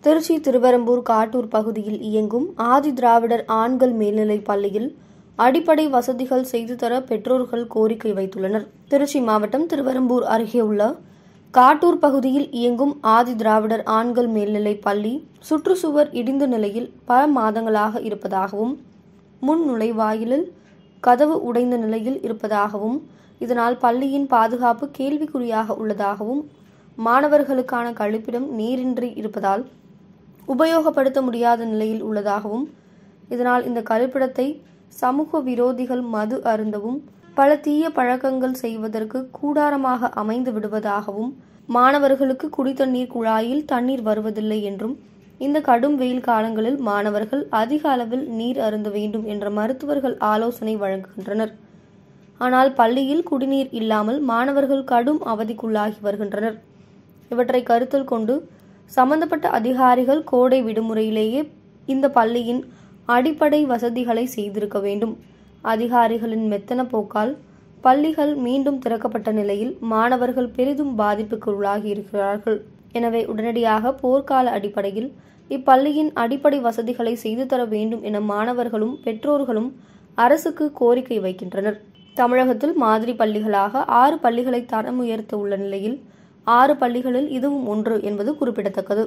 திருச்சி திருவெரும்பூர் காட்டூர் பகுதியில் இயங்கும் ஆதி திராவிடர் ஆண்கள் மேல்நிலைப் பள்ளியில் அடிப்படை வசதிகள் செய்து தர பெற்றோர்கள் கோரிக்கை வைத்துள்ளனர் திருச்சி மாவட்டம் திருவெரும்பூர் அருகே உள்ள காட்டூர் பகுதியில் இயங்கும் ஆதி திராவிடர் ஆண்கள் மேல்நிலைப் பள்ளி சுற்றுச்சுவர் இடிந்த நிலையில் பல மாதங்களாக இருப்பதாகவும் முன் நுழைவாயிலில் கதவு உடைந்த நிலையில் இருப்பதாகவும் இதனால் பள்ளியின் பாதுகாப்பு கேள்விக்குறியாக உள்ளதாகவும் மாணவர்களுக்கான கழிப்பிடம் நீரின்றி இருப்பதால் உபயோகப்படுத்த முடியாத நிலையில் உள்ளதாகவும் இதனால் இந்த கழிப்பிடத்தை சமூக விரோதிகள் மது அருந்தவும் பல தீய பழக்கங்கள் செய்வதற்கு கூடாரமாக அமைந்து விடுவதாகவும் மாணவர்களுக்கு குடித்தண்ணீர் குழாயில் தண்ணீர் வருவதில்லை என்றும் இந்த கடும் வெயில் காலங்களில் மாணவர்கள் அதிக அளவில் நீர் அருந்த வேண்டும் என்ற மருத்துவர்கள் ஆலோசனை வழங்குகின்றனர் ஆனால் பள்ளியில் குடிநீர் இல்லாமல் மாணவர்கள் கடும் அவதிக்குள்ளாகி வருகின்றனர் இவற்றை கருத்தில் கொண்டு சம்பந்தப்பட்ட அதிகாரிகள் கோடை விடுமுறையிலேயே இந்த பள்ளியின் அடிப்படை வசதிகளை செய்திருக்க வேண்டும் அதிகாரிகளின் மெத்தன போக்கால் பள்ளிகள் மீண்டும் திறக்கப்பட்ட நிலையில் மாணவர்கள் பெரிதும் பாதிப்புக்கு உள்ளாகி இருக்கிறார்கள் எனவே உடனடியாக போர்க்கால அடிப்படையில் இப்பள்ளியின் அடிப்படை வசதிகளை செய்து தர வேண்டும் என மாணவர்களும் பெற்றோர்களும் அரசுக்கு கோரிக்கை வைக்கின்றனர் தமிழகத்தில் மாதிரி பள்ளிகளாக ஆறு பள்ளிகளை தரம் உயர்த்த உள்ள நிலையில் ஆறு பள்ளிகளில் இதுவும் ஒன்று என்பது குறிப்பிடத்தக்கது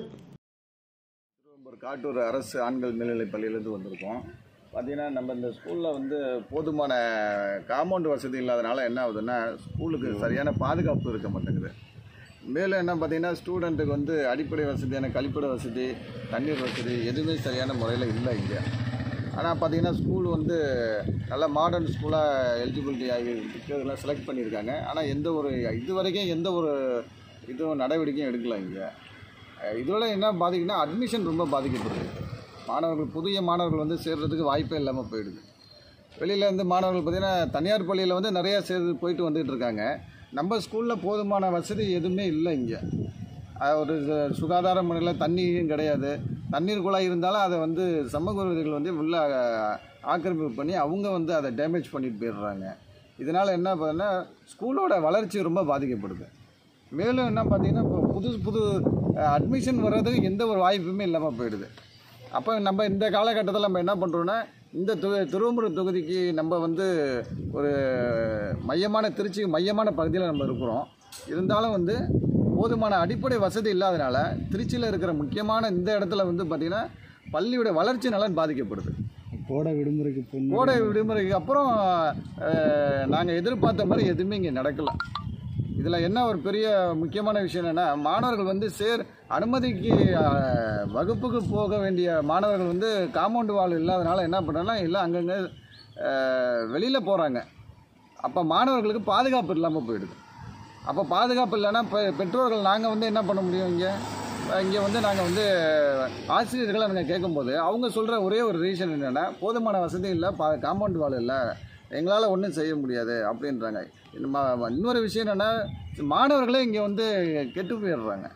திருவம்பூர் காட்டூர் அரசு ஆண்கள் மேல்நிலைப் பள்ளியிலேருந்து வந்திருக்கோம் பார்த்தீங்கன்னா நம்ம இந்த ஸ்கூலில் வந்து போதுமான காம்பவுண்ட் வசதி இல்லாதனால என்ன ஆகுதுன்னா ஸ்கூலுக்கு சரியான பாதுகாப்பு இருக்க மாட்டேங்குது மேலும் என்ன பார்த்தீங்கன்னா ஸ்டூடெண்ட்டுக்கு வந்து அடிப்படை வசதியான கழிப்பிட வசதி தண்ணீர் வசதி எதுவுமே சரியான முறையில் இல்லை இங்கே ஆனால் பார்த்தீங்கன்னா ஸ்கூல் வந்து நல்ல மாடர்ன் ஸ்கூலாக எலிஜிபிலிட்டி ஆகி இதெல்லாம் செலக்ட் பண்ணியிருக்காங்க ஆனால் எந்த ஒரு இது வரைக்கும் எந்த ஒரு இதுவும் நடவடிக்கையும் எடுக்கல இங்கே இதோட என்ன பாதிக்குன்னா அட்மிஷன் ரொம்ப பாதிக்கப்படுது மாணவர்கள் புதிய மாணவர்கள் வந்து சேர்றதுக்கு வாய்ப்பே இல்லாமல் போயிடுது வெளியில இருந்து மாணவர்கள் பார்த்திங்கன்னா தனியார் பள்ளியில் வந்து நிறையா சேர்ந்து போயிட்டு வந்துட்டு இருக்காங்க நம்ம ஸ்கூலில் போதுமான வசதி எதுவுமே இல்லை இங்கே அஹ் ஒரு சு- சுகாதார முறையில் தண்ணியும் கிடையாது தண்ணீர் குழாய் இருந்தாலும் அதை வந்து சமூக விரோதிகள் வந்து உள்ள அஹ், ஆக்கிரமிப்பு பண்ணி அவங்க வந்து அதை டேமேஜ் பண்ணிட்டு போயிடுறாங்க இதனால் என்ன பார்த்தீங்கன்னா ஸ்கூலோட வளர்ச்சி ரொம்ப பாதிக்கப்படுது மேலும் என்ன பார்த்தீங்கன்னா இப்போ புது புது அட்மிஷன் வர்றதுக்கு எந்த ஒரு வாய்ப்புமே இல்லாமல் போயிடுது அப்போ நம்ம இந்த காலகட்டத்தில் நம்ம என்ன பண்ணுறோன்னா இந்த தொ திருவம்பூர் தொகுதிக்கு நம்ம வந்து ஒரு மையமான திருச்சி மையமான பகுதியில் நம்ம இருக்கிறோம் இருந்தாலும் வந்து போதுமான அடிப்படை வசதி இல்லாதனால திருச்சியில் இருக்கிற முக்கியமான இந்த இடத்துல வந்து பார்த்திங்கன்னா பள்ளியோட வளர்ச்சி நலன் பாதிக்கப்படுது கோடை விடுமுறைக்கு பொண்ணு கோடை விடுமுறைக்கு அப்புறம் நாங்கள் எதிர்பார்த்த மாதிரி எதுவுமே இங்கே நடக்கல இதில் என்ன ஒரு பெரிய முக்கியமான விஷயம் என்னென்னா மாணவர்கள் வந்து சேர் அனுமதிக்கு அஹ், வகுப்புக்கு போக வேண்டிய மாணவர்கள் வந்து காம்பவுண்டு வால் இல்லாதனால என்ன பண்ணுறாங்கன்னா எல்லாம் அங்கங்கே வெளியில் போகிறாங்க அப்போ மாணவர்களுக்கு பாதுகாப்பு இல்லாமல் போயிடுது அப்போ பாதுகாப்பு இல்லைன்னா இப்போ பெற்றோர்கள் நாங்கள் வந்து என்ன பண்ண முடியும் இங்கே இங்கே வந்து நாங்கள் வந்து ஆசிரியர்களை நாங்கள் கேட்கும்போது அவங்க சொல்கிற ஒரே ஒரு ரீசன் என்னென்னா போதுமான வசதி இல்லை பா காம்பவுண்ட் வால் இல்லை எங்களால் ஒன்றும் செய்ய முடியாது அப்படின்றாங்க இது ம- இன்னொரு விஷயம் என்னென்னா மாணவர்களே இங்கே வந்து கெட்டு போயிடுறாங்க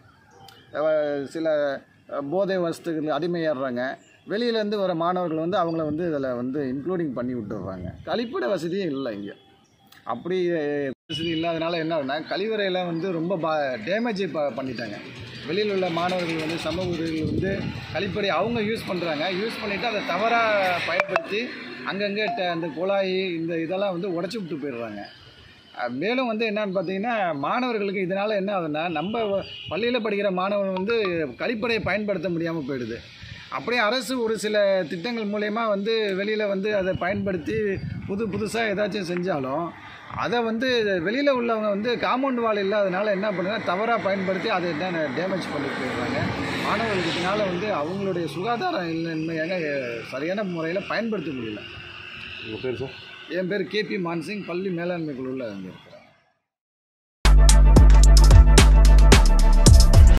அஹ் சில அஹ், போதை வஸ்துகள் அடிமையாடுறாங்க வெளியிலேருந்து வர மாணவர்கள் வந்து அவங்கள வந்து இதில் வந்து இன்க்ளூடிங் பண்ணி விட்டுடுறாங்க கழிப்பிட வசதியும் இல்லை இங்கே அப்படி அஹ், வசதி இல்லாதனால என்ன ஆகுதுன்னா கழிவறையில் வந்து ரொம்ப பா டேமேஜ் ப பண்ணிட்டாங்க வெளியில் உள்ள மாணவர்கள் வந்து சமூக விரோதிகள் வந்து கழிப்பறை அவங்க யூஸ் பண்ணுறாங்க யூஸ் பண்ணிவிட்டு அதை தவறாக பயன்படுத்தி அங்கங்கே ட- அந்த குழாய் இந்த இதெல்லாம் வந்து உடச்சி விட்டு போயிடுறாங்க அஹ் மேலும் வந்து என்னன்னு பார்த்தீங்கன்னா மாணவர்களுக்கு இதனால் என்ன ஆகுதுன்னா நம்ம பள்ளியில் படிக்கிற மாணவர்கள் வந்து கழிப்பறையை பயன்படுத்த முடியாமல் போயிடுது அப்படியே அரசு ஒரு சில திட்டங்கள் மூலயமா வந்து வெளியில் வந்து அதை பயன்படுத்தி புது புதுசாக ஏதாச்சும் செஞ்சாலும் அதை வந்து வெளியில் உள்ளவங்க வந்து காம்பவுண்ட் வால் இல்லாதனால என்ன பண்ணுறாங்க தவறாக பயன்படுத்தி அதை என்ன டேமேஜ் பண்ணிட்டு போயிடுறாங்க மாணவர்களுக்கு இதனால் வந்து அவங்களுடைய சுகாதாரம் இல்லைன்மையாக சரியான முறையில் பயன்படுத்த முடியல உங்கள் பேர் சார் என் பேர் கேபி மான்சிங் பள்ளி மேலாண்மை குழுவில் இங்கே இருக்கேன்